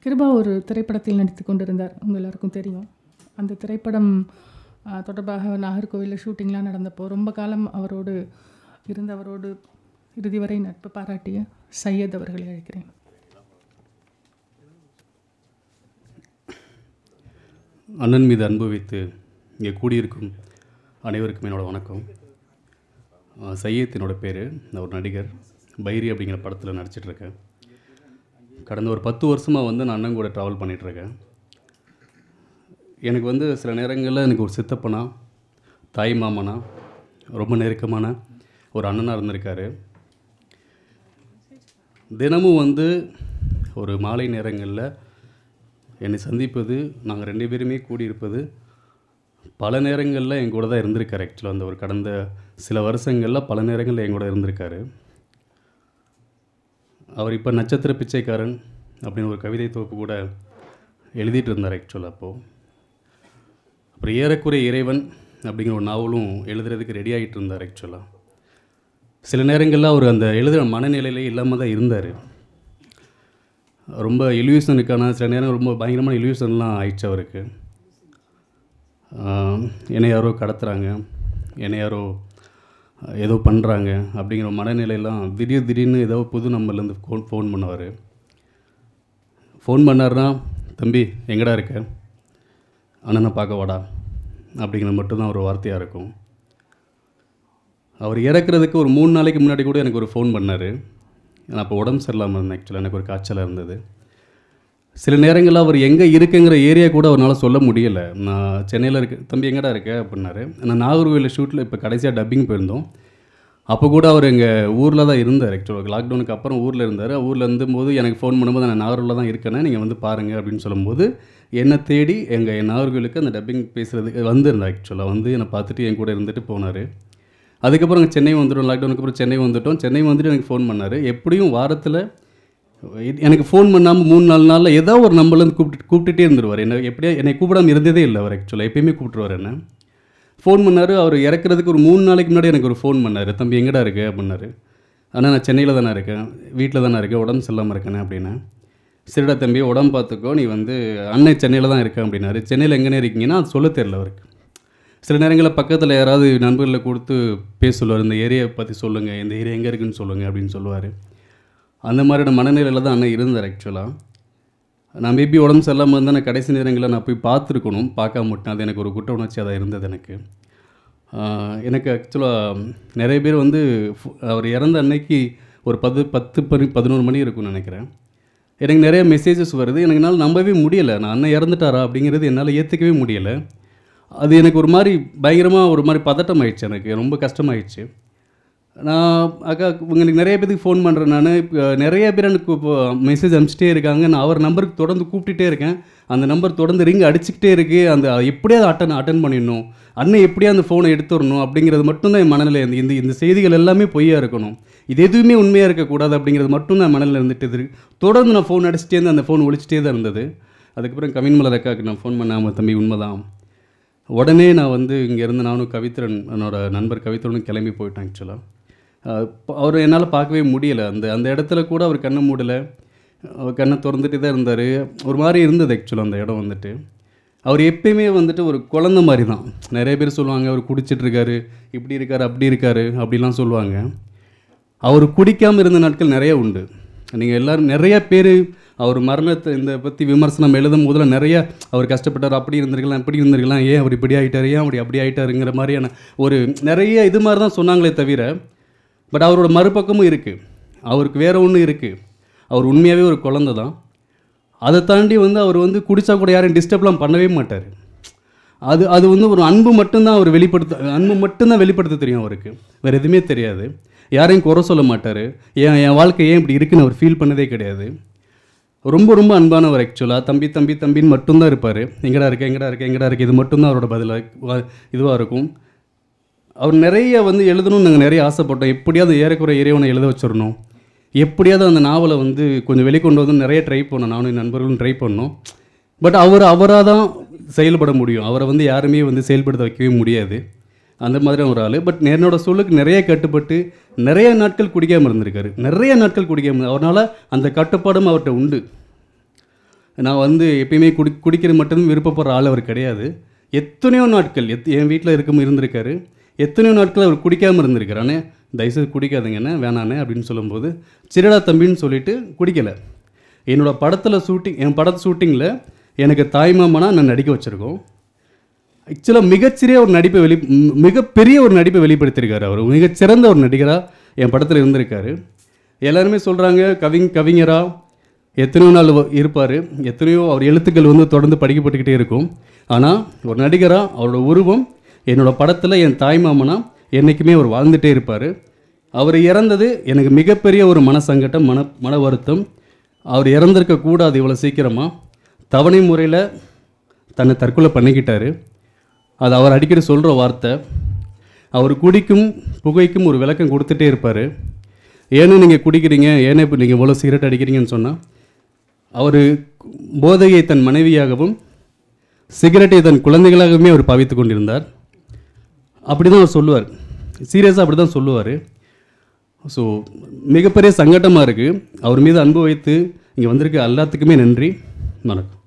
கிருபா ஒரு திரைப்படத்தில் நடித்து கொண்டிருந்தார் உங்கள் எல்லாருக்கும் தெரியும் அந்த திரைப்படம் ஆ, தொடர்பாக நாகர்கோவிலில் ஷூட்டிங்லாம் நடந்தப்போ ரொம்ப காலம் அவரோடு இருந்தவரோடு இறுதி வரை நட்பு பாராட்டிய சையத் அவர்களை அழைக்கிறேன் அண்ணன் மீது அன்பு வைத்து இங்கே கூடியிருக்கும் அனைவருக்கும் என்னோட வணக்கம் அஹ் சையத் என்னோட பேர் நான் ஒரு நடிகர் பைரி அப்படிங்கிற படத்தில் நடிச்சிட்ருக்கேன் கடந்த ஒரு பத்து வருஷமாக வந்து நான் அண்ணன் கூட ட்ராவல் பண்ணிகிட்ருக்கேன் எனக்கு வந்து சில நேரங்களில் எனக்கு ஒரு சித்தப்பனா தாய் மாமனா ரொம்ப நெருக்கமான ஒரு அண்ணனாக இருந்திருக்காரு தினமும் வந்து ஒரு மாலை நேரங்களில் என்னை சந்திப்பது நாங்கள் ரெண்டு பேருமே கூடியிருப்பது பல நேரங்களில் என் கூட தான் இருந்திருக்காரு ஆக்சுவலாக அந்த ஒரு கடந்த சில வருஷங்களில் பல நேரங்களில் என் கூட இருந்திருக்காரு அவர் இப்போ நட்சத்திர பிச்சைக்காரன் அப்படின்னு ஒரு கவிதை தொகுப்பு கூட எழுதிட்டு இருந்தார் ஆக்சுவலாக அப்போது அப்புறம் ஏறக்குறைய இறைவன் அப்படிங்கிற ஒரு நாவலும் எழுதுறதுக்கு ரெடி ஆகிட்டு இருந்தார் ஆக்சுவலாக சில நேரங்களில் அவர் அந்த எழுதுகிற மனநிலையிலே இல்லாமல் தான் இருந்தார் ரொம்ப இல்யூஷனுக்கான சில நேரம் ரொம்ப பயங்கரமான இல்யூஷன்லாம் ஆயிடுச்சு அவருக்கு ஆஹ் என்னை யாரோ கடத்துறாங்க என்னை யாரோ ஏதோ பண்ணுறாங்க அப்படிங்கிற மனநிலையெல்லாம் திடீர் திடீர்னு ஏதோ புது நம்பர்லேருந்து ஃபோன் ஃபோன் பண்ணுவார் ஃபோன் பண்ணாருன்னா தம்பி எங்கடா இருக்க அண்ணனை பார்க்க வாடா அப்படிங்கிறது மட்டும்தான் ஒரு வார்த்தையாக இருக்கும் அவர் இறக்குறதுக்கு ஒரு மூணு நாளைக்கு முன்னாடி கூட எனக்கு ஒரு ஃபோன் பண்ணார் நான் அப்போ உடம்பு சரியில்லாமல் இருந்தேன் ஆக்சுவலாக எனக்கு ஒரு காய்ச்சலாக இருந்தது சில நேரங்களில் அவர் எங்கே இருக்குங்கிற ஏரியா கூட அவரால் சொல்ல முடியலை நான் சென்னையில் இருக்க தம்பி எங்கடா இருக்க அப்படின்னாரு நான் நாகர்கோவில் ஷூட்டில் இப்போ கடைசியாக டப்பிங் போயிருந்தோம் அப்போ கூட அவர் எங்கள் ஊரில் தான் இருந்தார் ஆக்சுவலாக லாக்டவுனுக்கு அப்புறம் ஊரில் இருந்தார் ஊரில் இருந்தபோது எனக்கு ஃபோன் பண்ணும்போது நான் நாகர்கோவில் தான் இருக்கேனே நீங்கள் வந்து பாருங்கள் அப்படின்னு சொல்லும்போது என்னை தேடி எங்கள் நாகர்கோவிலுக்கு அந்த டப்பிங் பேசுகிறதுக்கு வந்திருந்தேன் ஆக்சுவலாக வந்து என்னை பார்த்துட்டு என் கூட இருந்துட்டு போனார் அதுக்கப்புறம் அங்கே சென்னை வந்துட்டோம் லாக்டவுனுக்கு அப்புறம் சென்னை வந்துட்டோம் சென்னை வந்துட்டு எனக்கு ஃபோன் பண்ணார் எப்படியும் வாரத்தில் எனக்கு ஃபோன் பண்ணாமல் மூணு நாலு நாளில் ஏதோ ஒரு நம்பர்லேருந்து கூப்பிட்டு கூப்பிட்டுட்டே இருந்துருவார் என்ன எப்படியா என்னை கூப்பிடாம இருந்ததே இல்லை அவர் ஆக்சுவலாக எப்பயுமே கூப்பிட்டுருவார் என்ன ஃபோன் பண்ணார் அவர் இறக்குறதுக்கு ஒரு மூணு நாளைக்கு முன்னாடி எனக்கு ஒரு ஃபோன் பண்ணார் தம்பி எங்கடா இருக்கு அப்படின்னாரு ஆனால் நான் சென்னையில் தானே இருக்கேன் வீட்டில் தானே இருக்கேன் உடம்பு சரியில்லாமல் இருக்கேனே அப்படின்னா சரிடா தம்பி உடம்பு பார்த்துக்கோ நீ வந்து அண்ணன் சென்னையில் தான் இருக்கேன் அப்படின்னாரு சென்னையில் எங்கேனே இருக்கீங்கன்னா அது சொல்ல தெரியல அவருக்கு சில நேரங்களில் பக்கத்தில் யாராவது நண்பர்களை கொடுத்து பேச சொல்லுவார் இந்த ஏரியாவை பற்றி சொல்லுங்கள் இந்த ஏரியா எங்கே இருக்குன்னு சொல்லுங்கள் அப்படின்னு சொல்லுவார் அந்த மாதிரியான மனநிலையில் தான் அண்ணன் இருந்தார் ஆக்சுவலாக நான் மேபி உடம்பு சரியில்லாமல் இருந்தால் நான் கடைசி நேரங்களில் நான் போய் பார்த்துருக்கணும் பார்க்காம விட்டேன் அது எனக்கு ஒரு குற்ற உணர்ச்சி அதாக இருந்தது எனக்கு ஆஹ் எனக்கு ஆக்சுவலாக நிறைய பேர் வந்து ஃபு- அவர் இறந்த அன்னைக்கு ஒரு பத்து பத்து பனி பதினோரு மணி இருக்கும்னு நினைக்கிறேன் எனக்கு நிறைய மெசேஜஸ் வருது எனக்கு என்னால் நம்பவே முடியலை நான் அண்ணன் இறந்துட்டாரா அப்படிங்கிறது என்னால் ஏற்றுக்கவே முடியலை அது எனக்கு ஒரு மாதிரி பயங்கரமாக ஒரு மாதிரி பதட்டம் ஆயிடுச்சு எனக்கு ரொம்ப கஷ்டமாயிடுச்சு நான் அக்கா உங்களுக்கு நிறைய பேருக்கு ஃபோன் பண்ணுறேன் நான் இப்போ நிறைய பேர் எனக்கு இப்போ மெசேஜ் அனுப்பிச்சிட்டே இருக்காங்க நான் அவர் நம்பருக்கு தொடர்ந்து கூப்பிட்டுட்டே இருக்கேன் அந்த நம்பர் தொடர்ந்து ரிங் அடிச்சுக்கிட்டே இருக்கு அந்த எப்படியாவது அட்டன் அட்டன் பண்ணிடணும் அண்ணன் எப்படியா அந்த ஃபோனை எடுத்துடணும் அப்படிங்கிறது மட்டும்தான் என் மனநிலை இந்த இந்த இந்த செய்திகள் எல்லாமே பொய்யா இருக்கணும் இது எதுவுமே உண்மையாக இருக்கக்கூடாது அப்படிங்கிறது மட்டும் தான் மனநிலை இருந்துட்டு இருக்கு தொடர்ந்து நான் ஃபோன் அடிச்சிட்டே இருந்து அந்த ஃபோன் ஒழிச்சிட்டே தான் இருந்தது அதுக்கப்புறம் கவின் மலர் அக்காவுக்கு நான் ஃபோன் பண்ணாமல் தம்பி உண்மைதான் உடனே நான் வந்து இங்கேருந்து நானும் கவித்ரன் என்னோட நண்பர் கவித்ரனும் கிளம்பி போயிட்டேன் ஆக்சுவலாக அவர் என்னால் பார்க்கவே முடியலை அந்த அந்த இடத்துல கூட அவர் கண்ணை மூடலை அவர் கண்ணை திறந்துட்டு தான் இருந்தார் ஒரு மாதிரி இருந்தது ஆக்சுவலாக அந்த இடம் வந்துட்டு அவர் எப்பயுமே வந்துட்டு ஒரு குழந்த மாதிரி தான் நிறைய பேர் சொல்லுவாங்க அவர் குடிச்சிட்டு இருக்காரு இப்படி இருக்காரு அப்படி இருக்காரு அப்படிலாம் சொல்லுவாங்க அவர் குடிக்காமல் இருந்த நாட்கள் நிறைய உண்டு நீங்கள் எல்லாரும் நிறைய பேர் அவர் மரணத்தை இந்த பற்றி விமர்சனம் எழுதும் போதுல நிறைய அவர் கஷ்டப்பட்டார் அப்படி இருந்திருக்கலாம் இப்படி இருந்திருக்கலாம் ஏன் அவர் இப்படி ஆகிட்டார் ஏன் அப்படி அப்படி ஆகிட்டாருங்கிற மாதிரியான ஒரு நிறைய இது மாதிரி தான் சொன்னாங்களே தவிர பட் அவரோட மறுபக்கமும் இருக்குது அவருக்கு வேற ஒன்று இருக்குது அவர் உண்மையாகவே ஒரு குழந்தை தான் அதை தாண்டி வந்து அவர் வந்து குடிச்சா கூட யாரையும் டிஸ்டர்ப்லாம் பண்ணவே மாட்டார் அது அது வந்து ஒரு அன்பு மட்டும்தான் அவர் வெளிப்படுத்த அன்பு மட்டும்தான் வெளிப்படுத்த தெரியும் அவருக்கு வேறு எதுவுமே தெரியாது யாரையும் குறை சொல்ல மாட்டார் ஏன் என் வாழ்க்கை ஏன் இப்படி இருக்குன்னு அவர் ஃபீல் பண்ணதே கிடையாது ரொம்ப ரொம்ப அன்பானவர் ஆக்சுவலாக தம்பி தம்பி தம்பின்னு மட்டும்தான் இருப்பார் எங்கடா இருக்க எங்கடா இருக்க எங்கடா இருக்க இது மட்டும்தான் அவரோட பதிலாக இதுவாக இருக்கும் அவர் நிறைய வந்து எழுதணும்னு நாங்கள் நிறைய ஆசைப்பட்டோம் எப்படியாவது ஏறக்குறை இறைவனை எழுத வச்சிடணும் எப்படியாவது அந்த நாவலை வந்து கொஞ்சம் வெளிக்கொண்டு வந்து நிறைய ட்ரை பண்ணோம் நானும் என் நண்பர்களும் ட்ரை பண்ணோம் பட் அவர் அவராக தான் செயல்பட முடியும் அவரை வந்து யாருமே வந்து செயல்படுத்த வைக்கவே முடியாது அந்த மாதிரி ஒரு ஆள் பட் என்னோட சொல்லுக்கு நிறைய கட்டுப்பட்டு நிறைய நாட்கள் குடிக்காமல் இருந்திருக்காரு நிறைய நாட்கள் குடிக்காமல் அவரால் அந்த கட்டுப்பாடும் அவர்கிட்ட உண்டு நான் வந்து எப்பயுமே குடி குடிக்கிறது மட்டும் விருப்பப்படுற ஆள் அவர் கிடையாது எத்தனையோ நாட்கள் எத் என் வீட்டில் இருக்கும் இருந்திருக்காரு எத்தனையோ நாட்கள் அவர் குடிக்காமல் இருந்திருக்காரு அண்ணே தயவுசெய்து குடிக்காதீங்கண்ணே வேணாண்ணே அப்படின்னு சொல்லும்போது சிறடா தம்பின்னு சொல்லிட்டு குடிக்கலை என்னோடய படத்தில் ஷூட்டிங் என் படத்து ஷூட்டிங்கில் எனக்கு தாய்மாமனா நான் நடிக்க வச்சுருக்கோம் ஆக்சுவலாக மிகச்சிறிய ஒரு நடிப்பை வெளி ம், மிகப்பெரிய ஒரு நடிப்பை வெளிப்படுத்தியிருக்காரு அவர் மிகச்சிறந்த ஒரு நடிகராக என் படத்தில் இருந்திருக்காரு எல்லாருமே சொல்கிறாங்க கவிங் கவிஞரா எத்தனையோ நாள் இருப்பார் எத்தனையோ அவர் எழுத்துக்கள் வந்து தொடர்ந்து படிக்கப்பட்டுக்கிட்டே இருக்கும் ஆனால் ஒரு நடிகராக அவரோட உருவம் என்னோட படத்தில் என் தாய்மாமனா என்றைக்குமே அவர் வாழ்ந்துட்டே இருப்பார் அவர் இறந்தது எனக்கு மிகப்பெரிய ஒரு மன சங்கடம் மன மன வருத்தம் அவர் இறந்திருக்க கூடாது இவ்வளோ சீக்கிரமாக தவணை முறையில் தன்னை தற்கொலை பண்ணிக்கிட்டாரு அது அவர் அடிக்கடி சொல்கிற வார்த்தை அவர் குடிக்கும் புகைக்கும் ஒரு விளக்கம் கொடுத்துட்டே இருப்பார் ஏன்னு நீங்கள் குடிக்கிறீங்க ஏன்னு இப்போ நீங்கள் இவ்வளோ சிகரெட் அடிக்கிறீங்கன்னு சொன்னால் அவர் போதையை தன் மனைவியாகவும் சிகரெட்டை தன் குழந்தைகளாகவுமே அவர் பாவித்து கொண்டிருந்தார் அப்படி தான் அவர் சொல்லுவார் சீரியஸாக அப்படி தான் சொல்லுவார் ஸோ மிகப்பெரிய சங்கடமாக இருக்குது அவர் மீது அன்பு வைத்து இங்கே வந்திருக்க எல்லாத்துக்குமே நன்றி வணக்கம்